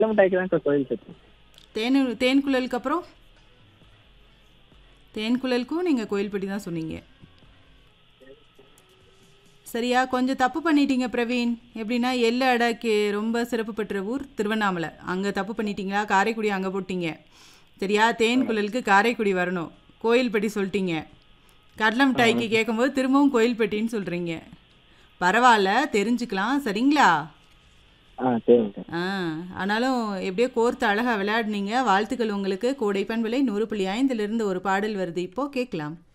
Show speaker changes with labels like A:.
A: மிட்டாய்க்கு தான் அக்கா கோயில் சத்து
B: தேன் தேன் குழலுக்கு அப்புறம் தேன் குழலுக்கும் நீங்கள் கோயில்பட்டி தான் சொன்னீங்க சரியா கொஞ்சம் தப்பு பண்ணிட்டீங்க பிரவீன் எப்படின்னா எள்ளு அடைக்கு ரொம்ப சிறப்பு பெற்ற ஊர் திருவண்ணாமலை அங்கே தப்பு பண்ணிட்டீங்களா காரைக்குடி அங்கே போட்டீங்க சரியா தேன் குழலுக்கு காரைக்குடி வரணும் கோயில்பட்டி சொல்லிட்டீங்க கடலை மிட்டாய்க்கு கேட்கும்போது திரும்பவும் கோயில்பட்டின்னு சொல்கிறீங்க பரவாயில்ல தெரிஞ்சுக்கலாம் சரிங்களா
A: ஆ சரிங்கக்கா
B: ஆ ஆனாலும் எப்படியோ கோர்த்து அழகாக விளையாடுனீங்க வாழ்த்துக்கள் உங்களுக்கு கோடைப்பன் விலை நூறு புள்ளி ஐந்துலேருந்து ஒரு பாடல் வருது இப்போ கேட்கலாம்